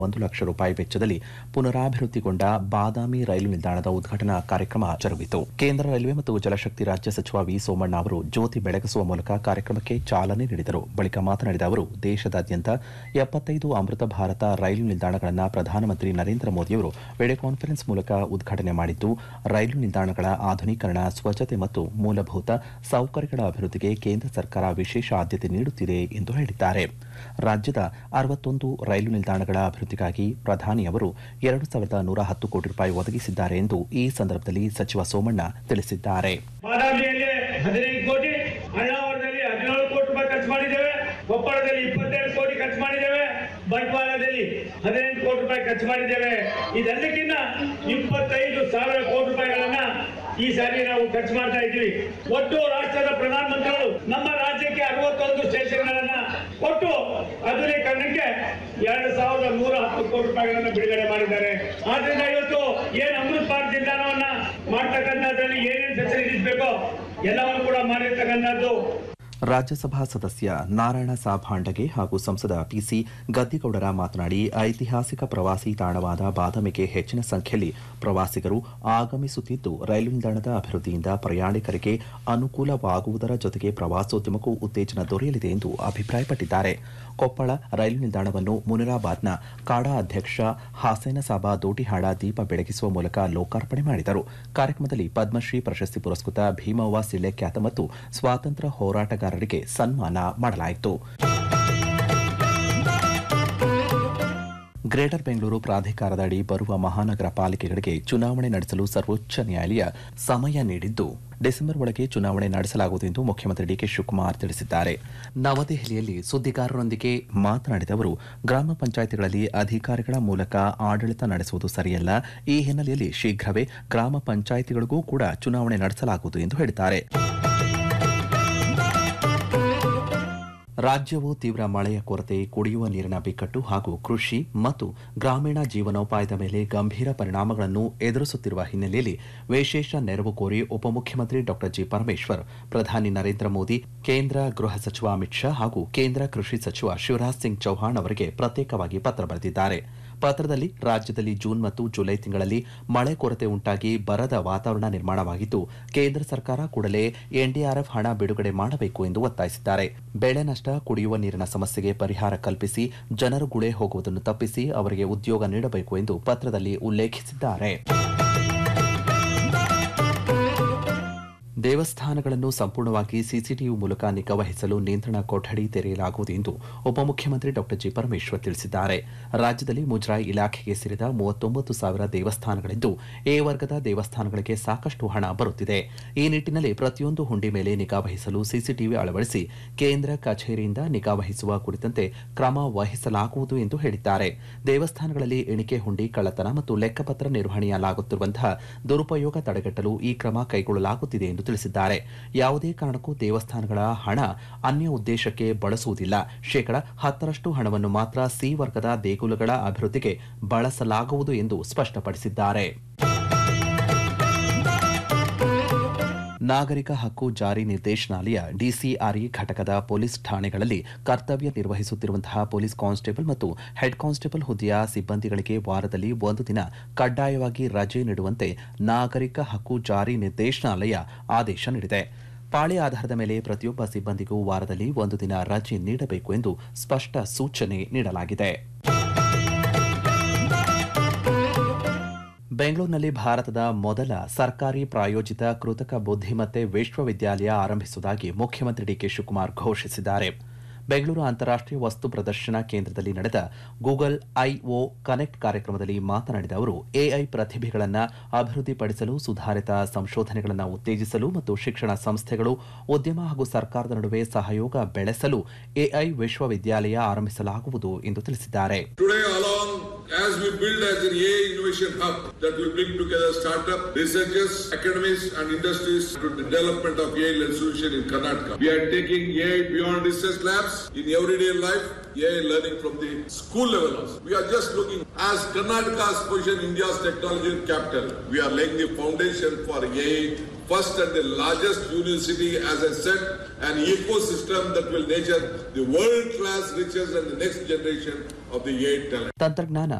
ಒಂದು ಲಕ್ಷ ರೂಪಾಯಿ ವೆಚ್ಚದಲ್ಲಿ ಪುನರಾಭಿವೃದ್ಧಿಗೊಂಡ ಬಾದಾಮಿ ರೈಲು ನಿಲ್ದಾಣದ ಉದ್ಘಾಟನಾ ಕಾರ್ಯಕ್ರಮ ಜರುಗಿತು ಕೇಂದ್ರ ರೈಲ್ವೆ ಮತ್ತು ಜಲಶಕ್ತಿ ರಾಜ್ಯ ಸಚಿವ ವಿ ಸೋಮಣ್ಣ ಅವರು ಜ್ಯೋತಿ ಬೆಳಗಿಸುವ ಮೂಲಕ ಕಾರ್ಯಕ್ರಮಕ್ಕೆ ಚಾಲನೆ ನೀಡಿದರು ಬಳಿಕ ಮಾತನಾಡಿದ ಅವರು ದೇಶದಾದ್ಯಂತ ಎಪ್ಪತ್ತೈದು ಅಮೃತ ಭಾರತ ರೈಲು ನಿಲ್ದಾಣಗಳನ್ನು ಪ್ರಧಾನಮಂತ್ರಿ ನರೇಂದ್ರ ಮೋದಿಯವರು ವಿಡಿಯೋ ಕಾನ್ಫರೆನ್ಸ್ ಮೂಲಕ ಉದ್ಘಾಟನೆ ಮಾಡಿದ್ದು ರೈಲು ನಿಲ್ದಾಣಗಳ ಆಧುನೀಕರಣ ಸ್ವಚ್ಛತೆ ಮತ್ತು ಮೂಲಭೂತ ಸೌಕರ್ಯಗಳ ಅಭಿವೃದ್ಧಿಗೆ ಕೇಂದ್ರ ಸರ್ಕಾರ ವಿಶೇಷ ಆದ್ಯತೆ ನೀಡುತ್ತಿದೆ ಎಂದು ಹೇಳಿದ್ದಾರೆ ರಾಜ್ಯದ ಅರವತ್ತೊಂದು ರೈಲು ನಿಲ್ದಾಣಗಳ ಅಭಿವೃದ್ಧಿಗಾಗಿ ಪ್ರಧಾನಿ ಅವರು ಎರಡು ಸಾವಿರದ ನೂರ ಹತ್ತು ಕೋಟಿ ರೂಪಾಯಿ ಒದಗಿಸಿದ್ದಾರೆ ಎಂದು ಈ ಸಂದರ್ಭದಲ್ಲಿ ಸಚಿವ ಸೋಮಣ್ಣ ತಿಳಿಸಿದ್ದಾರೆ ಬಾದಾಮಿಯಲ್ಲಿ ಹದಿನೈದು ಕೋಟಿ ಅಣ್ಣಾವರದಲ್ಲಿ ಹದಿನೇಳು ಕೋಟಿ ರೂಪಾಯಿ ಖರ್ಚು ಮಾಡಿದ್ದೇವೆ ಕೊಪ್ಪಳದಲ್ಲಿ ಇಪ್ಪತ್ತೆರಡು ಕೋಟಿ ಖರ್ಚು ಮಾಡಿದ್ದೇವೆ ಬಂಟ್ವಾಳದಲ್ಲಿ ಹದಿನೆಂಟು ಕೋಟಿ ರೂಪಾಯಿ ಖರ್ಚು ಮಾಡಿದ್ದೇವೆ ಇದೆಲ್ಲಕ್ಕಿಂತ ಇಪ್ಪತ್ತೈದು ಸಾವಿರ ಕೋಟಿ ರೂಪಾಯಿಗಳನ್ನ ಈ ಸಾರಿ ನಾವು ಖರ್ಚು ಮಾಡ್ತಾ ಇದ್ವಿ ಒಟ್ಟು ರಾಷ್ಟ್ರದ ಪ್ರಧಾನಮಂತ್ರಿಗಳು ನಮ್ಮ ರಾಜ್ಯಕ್ಕೆ ಅರವತ್ತೊಂದು ಸ್ಟೇಷನ್ಗಳನ್ನ ಕೊಟ್ಟು ಆಧುನೀಕರಣಕ್ಕೆ ಎರಡು ಸಾವಿರದ ನೂರ ಹತ್ತು ಕೋಟಿ ರೂಪಾಯಿಗಳನ್ನ ಬಿಡುಗಡೆ ಮಾಡಿದ್ದಾರೆ ಆದ್ರಿಂದ ಇವತ್ತು ಏನ್ ಅಮೃತ್ ಭಾರತ್ ನಿಲ್ದಾಣವನ್ನ ಮಾಡ್ತಕ್ಕಂಥದ್ರಲ್ಲಿ ಏನೇನು ಫೆಸಿಲಿಟೀಸ್ ಬೇಕೋ ಎಲ್ಲವನ್ನು ಕೂಡ ಮಾಡಿರ್ತಕ್ಕಂಥದ್ದು ರಾಜ್ಯಸಭಾ ಸದಸ್ಯ ನಾರಾಯಣ ಸಾಭಾಂಡಗೆ ಹಾಗೂ ಸಂಸದ ಪಿಸಿ ಗದ್ದಿಗೌಡರ ಮಾತನಾಡಿ ಐತಿಹಾಸಿಕ ಪ್ರವಾಸಿ ತಾಣವಾದ ಬಾದಾಮಿಗೆ ಹೆಚ್ಚಿನ ಸಂಖ್ಯೆಯಲ್ಲಿ ಪ್ರವಾಸಿಗರು ಆಗಮಿಸುತ್ತಿದ್ದು ರೈಲು ನಿಲ್ದಾಣದ ಅಭಿವೃದ್ಧಿಯಿಂದ ಪ್ರಯಾಣಿಕರಿಗೆ ಅನುಕೂಲವಾಗುವುದರ ಜೊತೆಗೆ ಪ್ರವಾಸೋದ್ಯಮಕ್ಕೂ ಉತ್ತೇಜನ ದೊರೆಯಲಿದೆ ಎಂದು ಅಭಿಪ್ರಾಯಪಟ್ಟಿದ್ದಾರೆ ಕೊಪ್ಪಳ ರೈಲು ನಿಲ್ದಾಣವನ್ನು ಮುನಿರಾಬಾದ್ನ ಕಾಡಾ ಅಧ್ಯಕ್ಷ ಹಾಸೇನಸಾಬ ದೋಟಿಹಾಡ ದೀಪ ಬೆಳಗಿಸುವ ಮೂಲಕ ಲೋಕಾರ್ಪಣೆ ಮಾಡಿದರು ಕಾರ್ಯಕ್ರಮದಲ್ಲಿ ಪದ್ಮಶ್ರೀ ಪ್ರಶಸ್ತಿ ಪುರಸ್ಕೃತ ಭೀಮವ್ವ ಸಿಳ್ಳೆಖ್ಯಾತ ಮತ್ತು ಸ್ವಾತಂತ್ರ್ಯ ಹೋರಾಟಗಾರರಿಗೆ ಸನ್ಮಾನ ಮಾಡಲಾಯಿತು ಗ್ರೇಟರ್ ಬೆಂಗಳೂರು ಪ್ರಾಧಿಕಾರದ ಅಡಿ ಬರುವ ಮಹಾನಗರ ಪಾಲಿಕೆಗಳಿಗೆ ಚುನಾವಣೆ ನಡೆಸಲು ಸರ್ವೋಚ್ಚ ನ್ಯಾಯಾಲಯ ಸಮಯ ನೀಡಿದ್ದು ಡಿಸೆಂಬರ್ ಒಳಗೆ ಚುನಾವಣೆ ನಡೆಸಲಾಗುವುದು ಎಂದು ಮುಖ್ಯಮಂತ್ರಿ ಡಿಕೆ ಶಿವಕುಮಾರ್ ತಿಳಿಸಿದ್ದಾರೆ ನವದೆಹಲಿಯಲ್ಲಿ ಸುದ್ದಿಗಾರರೊಂದಿಗೆ ಮಾತನಾಡಿದ ಅವರು ಗ್ರಾಮ ಪಂಚಾಯಿತಿಗಳಲ್ಲಿ ಅಧಿಕಾರಿಗಳ ಮೂಲಕ ಆಡಳಿತ ನಡೆಸುವುದು ಸರಿಯಲ್ಲ ಈ ಹಿನ್ನೆಲೆಯಲ್ಲಿ ಶೀಘ್ರವೇ ಗ್ರಾಮ ಪಂಚಾಯಿತಿಗಳಿಗೂ ಕೂಡ ಚುನಾವಣೆ ನಡೆಸಲಾಗುವುದು ಎಂದು ಹೇಳಿದ್ದಾರೆ ರಾಜ್ಯವು ತೀವ್ರ ಮಳೆಯ ಕೊರತೆ ಕುಡಿಯುವ ನೀರಿನ ಬಿಕ್ಕಟ್ಟು ಹಾಗೂ ಕೃಷಿ ಮತ್ತು ಗ್ರಾಮೀಣ ಜೀವನೋಪಾಯದ ಮೇಲೆ ಗಂಭೀರ ಪರಿಣಾಮಗಳನ್ನು ಎದುರಿಸುತ್ತಿರುವ ಹಿನ್ನೆಲೆಯಲ್ಲಿ ವಿಶೇಷ ನೆರವು ಕೋರಿ ಉಪಮುಖ್ಯಮಂತ್ರಿ ಡಾ ಜಿ ಪರಮೇಶ್ವರ್ ಪ್ರಧಾನಿ ನರೇಂದ್ರ ಮೋದಿ ಕೇಂದ್ರ ಗೃಹ ಸಚಿವ ಅಮಿತ್ ಶಾ ಹಾಗೂ ಕೇಂದ್ರ ಕೃಷಿ ಸಚಿವ ಶಿವರಾಜ್ ಸಿಂಗ್ ಚೌಹಾಣ್ ಅವರಿಗೆ ಪ್ರತ್ಯೇಕವಾಗಿ ಪತ್ರ ಬರೆದಿದ್ದಾರೆ ಪತ್ರದಲ್ಲಿ ರಾಜ್ಯದಲ್ಲಿ ಜೂನ್ ಮತ್ತು ಜುಲೈ ತಿಂಗಳಲ್ಲಿ ಮಳೆ ಕೊರತೆ ಉಂಟಾಗಿ ಬರದ ವಾತಾವರಣ ನಿರ್ಮಾಣವಾಗಿದ್ದು ಕೇಂದ್ರ ಸರ್ಕಾರ ಕೂಡಲೇ ಎನ್ಡಿಆರ್ಎಫ್ ಹಣ ಬಿಡುಗಡೆ ಮಾಡಬೇಕು ಎಂದು ಒತ್ತಾಯಿಸಿದ್ದಾರೆ ಬೆಳೆ ನಷ್ಟ ಕುಡಿಯುವ ನೀರಿನ ಸಮಸ್ಯೆಗೆ ಪರಿಹಾರ ಕಲ್ಪಿಸಿ ಜನರು ಗುಳೆ ಹೋಗುವುದನ್ನು ತಪ್ಪಿಸಿ ಅವರಿಗೆ ಉದ್ಯೋಗ ನೀಡಬೇಕು ಎಂದು ಪತ್ರದಲ್ಲಿ ಉಲ್ಲೇಖಿಸಿದ್ದಾರೆ ದೇವಸ್ಥಾನಗಳನ್ನು ಸಂಪೂರ್ಣವಾಗಿ ಸಿಸಿಟಿವಿ ಮೂಲಕ ನಿಗಾವಹಿಸಲು ನಿಯಂತ್ರಣ ಕೊಠಡಿ ತೆರೆಯಲಾಗುವುದು ಎಂದು ಉಪಮುಖ್ಯಮಂತ್ರಿ ಡಾ ಜಿ ಪರಮೇಶ್ವರ್ ತಿಳಿಸಿದ್ದಾರೆ ರಾಜ್ಯದಲ್ಲಿ ಮುಜರಾಯಿ ಇಲಾಖೆಗೆ ಸೇರಿದ ಮೂವತ್ತೊಂಬತ್ತು ಸಾವಿರ ದೇವಸ್ಥಾನಗಳಿದ್ದು ಎ ವರ್ಗದ ದೇವಸ್ಥಾನಗಳಿಗೆ ಸಾಕಷ್ಟು ಹಣ ಬರುತ್ತಿದೆ ಈ ನಿಟ್ಟಿನಲ್ಲಿ ಪ್ರತಿಯೊಂದು ಹುಂಡಿ ಮೇಲೆ ನಿಗಾವಹಿಸಲು ಸಿಸಿಟಿವಿ ಅಳವಡಿಸಿ ಕೇಂದ್ರ ಕಚೇರಿಯಿಂದ ನಿಗಾವಹಿಸುವ ಕುರಿತಂತೆ ಕ್ರಮ ವಹಿಸಲಾಗುವುದು ಎಂದು ಹೇಳಿದ್ದಾರೆ ದೇವಸ್ಥಾನಗಳಲ್ಲಿ ಎಣಿಕೆ ಹುಂಡಿ ಕಳ್ಳತನ ಮತ್ತು ಲೆಕ್ಕಪತ್ರ ನಿರ್ವಹಣೆಯಲ್ಲಾಗುತ್ತಿರುವಂತಹ ದುರುಪಯೋಗ ತಡೆಗಟ್ಟಲು ಈ ಕ್ರಮ ಕೈಗೊಳ್ಳಲಾಗುತ್ತಿದೆ ಎಂದು ತಿಳಿಸಿದ್ದಾರೆ ಯಾವುದೇ ಕಾರಣಕ್ಕೂ ದೇವಸ್ಥಾನಗಳ ಹಣ ಅನ್ಯ ಉದ್ದೇಶಕ್ಕೆ ಬಳಸುವುದಿಲ್ಲ ಶೇಕಡ ಹತ್ತರಷ್ಟು ಹಣವನ್ನು ಮಾತ್ರ ಸಿ ವರ್ಗದ ದೇಗುಲಗಳ ಅಭಿವೃದ್ಧಿಗೆ ಬಳಸಲಾಗುವುದು ಎಂದು ಸ್ಪಷ್ಟಪಡಿಸಿದ್ದಾರೆ ನಾಗರಿಕ ಹಕ್ಕು ಜಾರಿ ನಿರ್ದೇಶನಾಲಯ ಡಿಸಿಆರ್ಇ ಘಟಕದ ಪೊಲೀಸ್ ಠಾಣೆಗಳಲ್ಲಿ ಕರ್ತವ್ಯ ನಿರ್ವಹಿಸುತ್ತಿರುವಂತಹ ಪೊಲೀಸ್ ಕಾನ್ಸ್ಟೇಬಲ್ ಮತ್ತು ಹೆಡ್ ಕಾನ್ಸ್ಟೇಬಲ್ ಹುದ್ದೆಯ ಸಿಬ್ಬಂದಿಗಳಿಗೆ ವಾರದಲ್ಲಿ ಒಂದು ದಿನ ಕಡ್ಡಾಯವಾಗಿ ರಜೆ ನೀಡುವಂತೆ ನಾಗರಿಕ ಹಕ್ಕು ಜಾರಿ ನಿರ್ದೇಶನಾಲಯ ಆದೇಶ ನೀಡಿದೆ ಪಾಳಿ ಆಧಾರದ ಮೇಲೆ ಪ್ರತಿಯೊಬ್ಬ ಸಿಬ್ಬಂದಿಗೂ ವಾರದಲ್ಲಿ ಒಂದು ದಿನ ರಜೆ ನೀಡಬೇಕು ಎಂದು ಸ್ಪಷ್ಟ ಸೂಚನೆ ನೀಡಲಾಗಿದೆ ಬೆಂಗಳೂರಿನಲ್ಲಿ ಭಾರತದ ಮೊದಲ ಸರ್ಕಾರಿ ಪ್ರಾಯೋಜಿತ ಕೃತಕ ಬುದ್ಧಿಮತ್ತೆ ವಿಶ್ವವಿದ್ಯಾಲಯ ಆರಂಭಿಸುವುದಾಗಿ ಮುಖ್ಯಮಂತ್ರಿ ಡಿಕೆ ಶಿವಕುಮಾರ್ ಘೋಷಿಸಿದ್ದಾರೆ ಬೆಂಗಳೂರು ಅಂತಾರಾಷ್ಟೀಯ ವಸ್ತು ಪ್ರದರ್ಶನ ಕೇಂದ್ರದಲ್ಲಿ ನಡೆದ ಗೂಗಲ್ ಐಒ ಕನೆಕ್ಟ್ ಕಾರ್ಯಕ್ರಮದಲ್ಲಿ ಮಾತನಾಡಿದ ಅವರು ಎಐ ಪ್ರತಿಭೆಗಳನ್ನು ಅಭಿವೃದ್ಧಿಪಡಿಸಲು ಸುಧಾರಿತ ಸಂಶೋಧನೆಗಳನ್ನು ಉತ್ತೇಜಿಸಲು ಮತ್ತು ಶಿಕ್ಷಣ ಸಂಸ್ಥೆಗಳು ಉದ್ಯಮ ಹಾಗೂ ಸರ್ಕಾರದ ನಡುವೆ ಸಹಯೋಗ ಬೆಳೆಸಲು ಎಐ ವಿಶ್ವವಿದ್ಯಾಲಯ ಆರಂಭಿಸಲಾಗುವುದು ಎಂದು ತಿಳಿಸಿದ್ದಾರೆ Today along, as we build as an AI innovation hub that will bring together startup, researchers, academics and industries to the development of AI-led solution in Karnataka. We are taking AI beyond research labs in everyday life, AI learning from the school level also. We are just looking as Karnataka's position India's technology capital. We are laying the foundation for AI first and the largest university, as I said, an ecosystem that will nurture the world-class riches and the next generation of the AI talent. ತಂತ್ರಜ್ಞಾನ